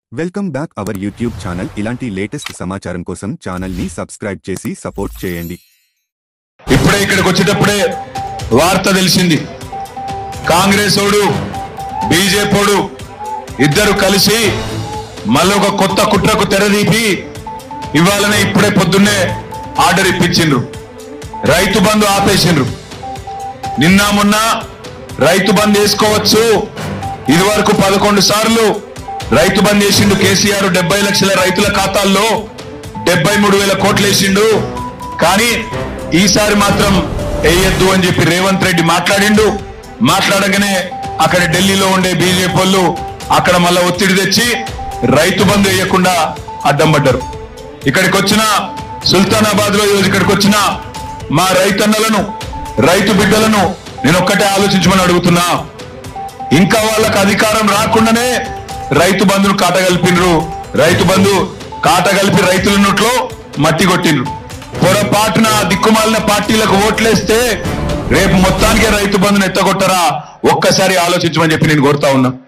welcome back our YouTube channel ఇలాంటి latest సమాచారం కోసం ఛానల్ ని సబ్స్క్రైబ్ చేసి సపోర్ట్ చేయండి ఇప్పుడే ఇక్కడికి వచ్చేటప్పుడే వార్త తెలిసింది కాంగ్రెస్ ఓడు బీజేపీడు ఇద్దరు కలిసి మళ్ళీ ఒక కొత్త కుట్రకు తెరదీపి ఇవాళనే ఇప్పుడే పొద్దున్నే ఆర్డర్ ఇప్పించిండ్రు రైతు బంధు ఆపేసిండ్రు నిన్న మొన్న రైతు బంద్ వేసుకోవచ్చు ఇది వరకు పదకొండు సార్లు రైతు బంద్ చేసిండు కేసీఆర్ డెబ్బై లక్షల రైతుల ఖాతాల్లో డెబ్బై మూడు వేల కోట్లు వేసిండు కానీ ఈసారి మాత్రం వేయద్దు అని చెప్పి రేవంత్ రెడ్డి మాట్లాడిండు మాట్లాడగానే అక్కడ ఢిల్లీలో ఉండే బీజేపీ వాళ్ళు అక్కడ మళ్ళా ఒత్తిడి తెచ్చి రైతు బంధు వేయకుండా అడ్డం పడ్డారు ఇక్కడికి వచ్చిన సుల్తానాబాద్ లో ఈరోజు ఇక్కడికి వచ్చిన మా రైతన్నలను రైతు బిడ్డలను నేను ఒక్కటే ఆలోచించమని అడుగుతున్నా ఇంకా వాళ్ళకి అధికారం రాకుండానే రైతు బంధును కాటగలిపినరు రైతు బంధు కాటగలిపి రైతుల నోట్లో మట్టి కొట్టిండ్రు పొరపాటున ఆ దిక్కుమాలిన పార్టీలకు ఓట్లేస్తే రేపు మొత్తానికే రైతు బంధును ఎత్తగొట్టరా ఒక్కసారి ఆలోచించమని చెప్పి నేను కోరుతా ఉన్నా